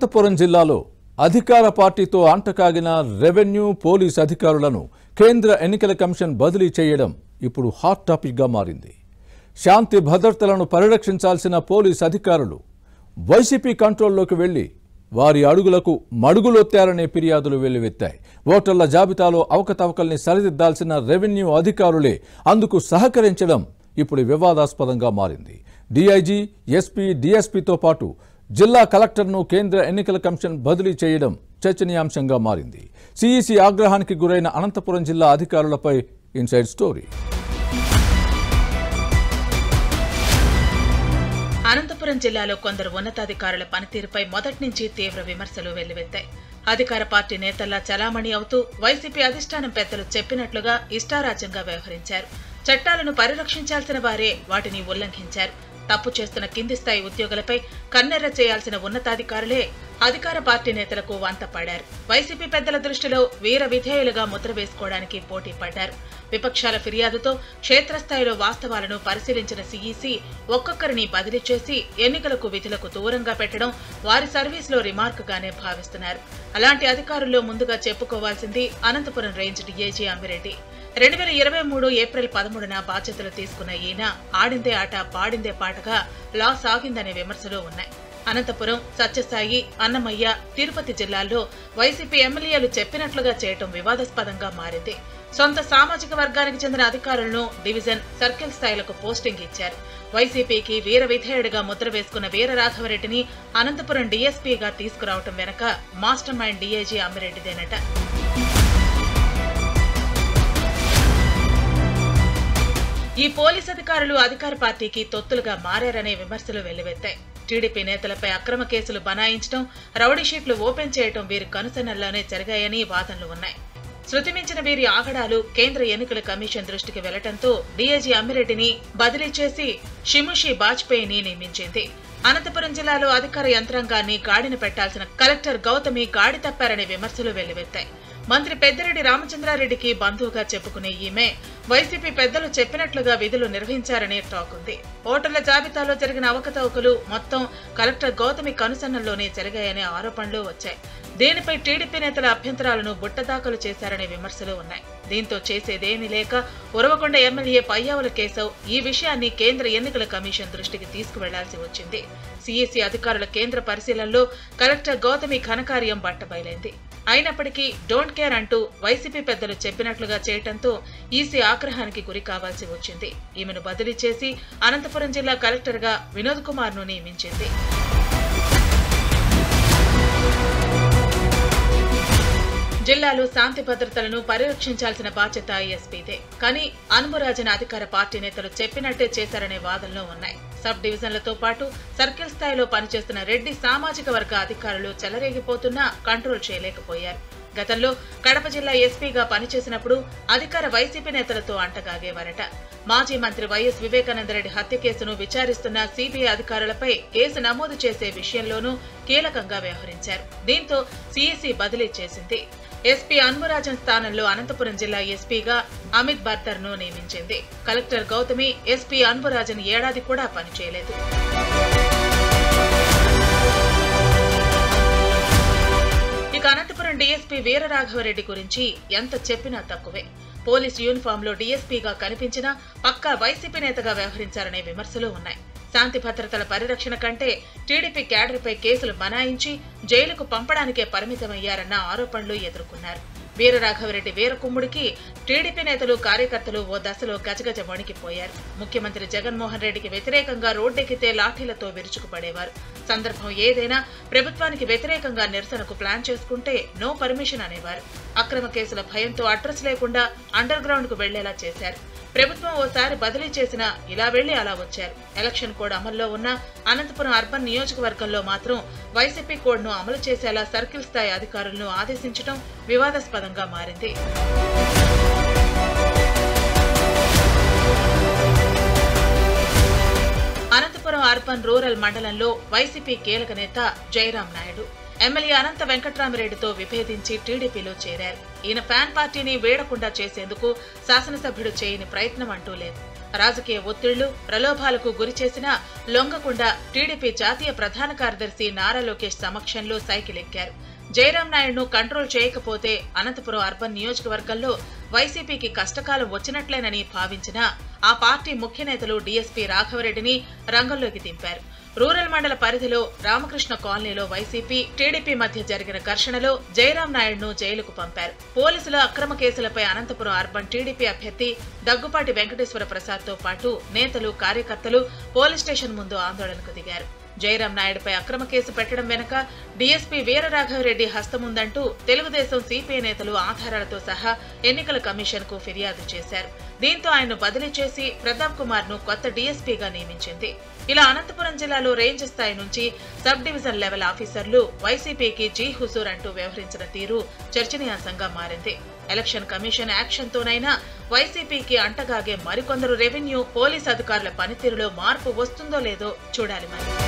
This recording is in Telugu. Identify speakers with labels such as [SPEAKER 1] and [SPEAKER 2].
[SPEAKER 1] అనంతపురం జిల్లాలో అధికార పార్టీతో అంటకాగిన రెవెన్యూ పోలీస్ అధికారులను కేంద్ర ఎన్నికల కమిషన్ బదిలీ చేయడం ఇప్పుడు హాట్ టాపిక్గా మారింది శాంతి భద్రతలను పరిరక్షించాల్సిన పోలీస్ అధికారులు వైసీపీ కంట్రోల్లోకి వెళ్లి వారి అడుగులకు మడుగులొత్తారనే ఫిర్యాదులు వెల్లువెత్తాయి ఓటర్ల జాబితాలో అవకతవకల్ని సరిదిద్దాల్సిన రెవెన్యూ అధికారులే అందుకు సహకరించడం ఇప్పుడు వివాదాస్పదంగా మారింది డీఐజీ ఎస్పీ డీఎస్పీతో పాటు జిల్లా కలెక్టర్ను కేంద్ర ఎన్నికల కమిషన్ బదిలీ చేయడం చర్చనీయాంశంగా మారింది సిఈసి ఆగ్రహానికి గురైన అనంతపురం జిల్లా అధికారులపై ఇన్సైడ్ స్టోరీ
[SPEAKER 2] అనంతపురం జిల్లాలో కొందరు ఉన్నతాధికారుల పనితీరుపై మొదటి నుంచి తీవ్ర విమర్శలు వెల్లువెత్తాయి అధికార పార్టీ నేతల్లా చలామణి అవుతూ వైసీపీ అధిష్టానం పెద్దలు చెప్పినట్లుగా ఇష్టారాజ్యంగా వ్యవహరించారు చట్టాలను పరిరక్షించాల్సిన వారే వాటిని ఉల్లంఘించారు తప్పు చేస్తున్న కింది స్థాయి ఉద్యోగులపై కన్నెర్ర చేయాల్సిన ఉన్నతాధికారులే అధికార పార్టీ నేతలకు వంత పడారు వైసీపీ పెద్దల దృష్టిలో వీర విధేయులుగా ముద్ర వేసుకోవడానికి పోటీ పడ్డారు విపక్షాల ఫిర్యాదుతో క్షేత్రస్థాయిలో వాస్తవాలను పరిశీలించిన సీఈసీ ఒక్కొక్కరిని బదిలీ చేసి ఎన్నికలకు విధులకు దూరంగా పెట్టడం వారి సర్వీస్లో రిమార్క్గానే భావిస్తున్నారు అలాంటి అధికారుల్లో ముందుగా చెప్పుకోవాల్సింది అనంతపురం రేంజ్ డీఐజీ అమ్మిరెడ్డి రెండు వేల ఇరవై మూడు ఏప్రిల్ పదమూడున బాధ్యతలు తీసుకున్న ఈయన ఆడిందే ఆట పాడిందే పాటగా లా సాగిందనే విమర్శలు ఉన్నాయి అనంతపురం సత్యసాయి అన్నమయ్య తిరుపతి జిల్లాల్లో వైసీపీ ఎమ్మెల్యేలు చెప్పినట్లుగా చేయటం వివాదాస్పదంగా మారింది సొంత సామాజిక వర్గానికి చెందిన అధికారులను డివిజన్ సర్కిల్ స్థాయిలకు పోస్టింగ్ ఇచ్చారు వైసీపీకి వీర విధేయుడిగా ముద్ర వేసుకున్న వీరరాఘవరెడ్డిని అనంతపురం డీఎస్పీగా తీసుకురావటం వెనక మాస్టర్ మైండ్ డీఐజీ అమ్మిరెడ్డిదేనట ఈ పోలీస్ అధికారులు అధికార పార్టీకి తొత్తులుగా మారారనే విమర్శలు వెల్లువెత్తాయి టీడీపీ నేతలపై అక్రమ కేసులు బనాయించడం రౌడీ షీట్లు ఓపెన్ చేయడం వీరి కనుసన్నల్లోనే జరిగాయని వాదనలు ఉన్నాయి శృతిమించిన వీరి ఆగడాలు కేంద్ర ఎన్నికల కమిషన్ దృష్టికి వెళ్లటంతో డీఐజీ అమ్మిరెడ్డిని బదిలీ చేసి షిముషి బాజ్పేయిని నియమించింది అనంతపురం జిల్లాలో అధికార యంత్రాంగాన్ని గాడిన పెట్టాల్సిన కలెక్టర్ గౌతమి గాడి తప్పారనే విమర్శలు వెల్లువెత్తాయి మంత్రి పెద్దిరెడ్డి రామచంద్రారెడ్డికి బంధువుగా చెప్పుకునే ఈమె వైసీపీ పెద్దలు చెప్పినట్లుగా విధులు నిర్వహించారనే టాక్ ఉంది ఓటర్ల జాబితాలో జరిగిన అవకతవకలు మొత్తం కలెక్టర్ గౌతమి కనుసన్నల్లోనే జరిగాయనే ఆరోపణలు వచ్చాయి దీనిపై టీడీపీ నేతల అభ్యంతరాలను బుట్టదాఖలు చేశారనే విమర్శలు ఉన్నాయి దీంతో చేసేదేమీ లేక ఉరవకొండ ఎమ్మెల్యే పయ్యావుల కేశవ్ ఈ విషయాన్ని కేంద్ర ఎన్నికల కమిషన్ దృష్టికి తీసుకువెళ్లాల్సి వచ్చింది సీఈసీ అధికారుల కేంద్ర పరిశీలనలో కలెక్టర్ గౌతమి ఘనకార్యం బట్టబయలైంది అయినప్పటికీ డోంట్ కేర్ అంటూ వైసీపీ పెద్దలు చెప్పినట్లుగా చేయటంతో ఈసీ ఆగ్రహానికి గురి కావాల్సి వచ్చింది ఈమెను బదిలీ చేసి అనంతపురం జిల్లా కలెక్టర్గా వినోద్ కుమార్ ను నియమించింది జిల్లాలో శాంతి భద్రతలను పరిరక్షించాల్సిన బాధ్యత ఎస్పీదే కానీ అన్మురాజన్ అధికార పార్టీ నేతలు చెప్పినట్టే చేశారనే వాదనలు ఉన్నాయి సబ్ డివిజన్లతో పాటు సర్కిల్ స్థాయిలో పనిచేస్తున్న రెడ్డి సామాజిక వర్గ అధికారులు చెలరేగిపోతున్నా కంట్రోల్ చేయలేకపోయారు గతంలో కడప జిల్లా ఎస్పీగా పనిచేసినప్పుడు అధికార వైసీపీ నేతలతో అంటగాగేవారట మాజీ మంత్రి వైఎస్ వివేకానందరెడ్డి హత్య కేసును విచారిస్తున్న సిబిఐ అధికారులపై కేసు నమోదు చేసే విషయంలోనూ కీలకంగా వ్యవహరించారు దీంతో సీఈసీ బదిలీ చేసింది ఎస్పీ అన్మురాజన్ స్థానంలో అనంతపురం జిల్లా ఎస్పీగా అమిత్ బర్దర్ ను నియమించింది కలెక్టర్ గౌతమి ఎస్పీ అన్మురాజన్ ఏడాది కూడా పనిచేయలేదు ఇక అనంతపురం డీఎస్పీ వీరరాఘవరెడ్డి గురించి ఎంత చెప్పినా తక్కువే పోలీస్ యూనిఫామ్ లో డీఎస్పీగా కనిపించినా పక్కా వైసీపీ నేతగా వ్యవహరించారనే విమర్శలు ఉన్నాయి శాంతి భద్రతల పరిరక్షణ కంటే టీడీపీ క్యాడర్పై కేసులు బనాయించి జైలుకు పంపడానికే పరిమితమయ్యారన్న ఆరోపణలు ఎదుర్కొన్నారు వీరరాఘవరెడ్డి వీరకుమ్ముడికి టీడీపీ నేతలు కార్యకర్తలు ఓ దశలో గజగజ వణికిపోయారు ముఖ్యమంత్రి జగన్మోహన్ రెడ్డికి వ్యతిరేకంగా రోడ్డెక్కితే లాఠీలతో విరుచుకుపడేవారు సందర్భం ఏదైనా ప్రభుత్వానికి వ్యతిరేకంగా నిరసనకు ప్లాన్ చేసుకుంటే నో పర్మిషన్ అనేవారు అక్రమ కేసుల భయంతో అడ్రస్ లేకుండా అండర్ గ్రౌండ్ కు వెళ్లేలా చేశారు ప్రభుత్వం ఓసారి బదిలీ చేసినా ఇలా వెళ్లి అలా వచ్చారు ఎలక్షన్ కోడ్ అమల్లో ఉన్న అనంతపురం అర్బన్ నియోజకవర్గంలో మాత్రం వైసీపీ కోడ్ ను అమలు చేసేలా సర్కిల్ స్థాయి అధికారులను ఆదేశించడం వివాదాస్పదంగా మారింది అనంతపురం అర్బన్ రూరల్ మండలంలో వైసీపీ కీలక నేత జయరాం నాయుడు ఎమ్మెల్యే అనంత వెంకట్రామిరెడ్డితో విభేదించి టీడీపీలో చేరారు ఈయన ఫ్యాన్ పార్టీని వేడకుండా చేసేందుకు శాసనసభ్యుడు చేయని ప్రయత్నం అంటూ లేదు రాజకీయ ఒత్తిళ్లు ప్రలోభాలకు గురి చేసినా లొంగకుండా టీడీపీ జాతీయ ప్రధాన కార్యదర్శి నారా లోకేష్ సమక్షంలో సైకిల్ ఎక్కారు జయరాం నాయుడును కంట్రోల్ చేయకపోతే అనంతపురం అర్బన్ నియోజకవర్గంలో వైసీపీకి కష్టకాలం వచ్చినట్లేనని భావించిన ఆ పార్టీ ముఖ్య నేతలు డీఎస్పీ రాఘవరెడ్డిని రంగంలోకి దింపారు రూరల్ మండల పరిధిలో రామకృష్ణ కాలనీలో వైసీపీ టీడీపీ మధ్య జరిగిన ఘర్షణలో జయరాం నాయుడును జైలుకు పంపారు పోలీసుల అక్రమ కేసులపై అనంతపురం అర్బన్ టీడీపీ అభ్యర్థి దగ్గుపాటి వెంకటేశ్వర ప్రసాద్ తో పాటు నేతలు కార్యకర్తలు పోలీస్ స్టేషన్ ముందు ఆందోళనకు దిగారు జయరాం నాయుడుపై అక్రమ కేసు పెట్టడం వెనుక డీఎస్పీ వీరరాఘవరెడ్డి హస్తముందంటూ తెలుగుదేశం సిపిఐ నేతలు ఆధారాలతో సహా ఎన్నికల కమిషన్ కు ఫిర్యాదు చేశారు దీంతో ఆయన్ను బదిలీ చేసి ప్రతాప్ కుమార్ ను కొత్త డీఎస్పీగా నియమించింది ఇలా అనంతపురం జిల్లాలో రేంజ్ స్థాయి నుంచి సబ్ డివిజన్ లెవెల్ ఆఫీసర్లు వైసీపీకి జీ హుజూర్ అంటూ వ్యవహరించిన తీరు చర్చనీయాంశంగా మారింది ఎలక్షన్ కమిషన్ యాక్షన్ తోనైనా వైసీపీకి అంటగాగే మరికొందరు రెవెన్యూ పోలీస్ అధికారుల పనితీరులో మార్పు వస్తుందో లేదో చూడాలి మరి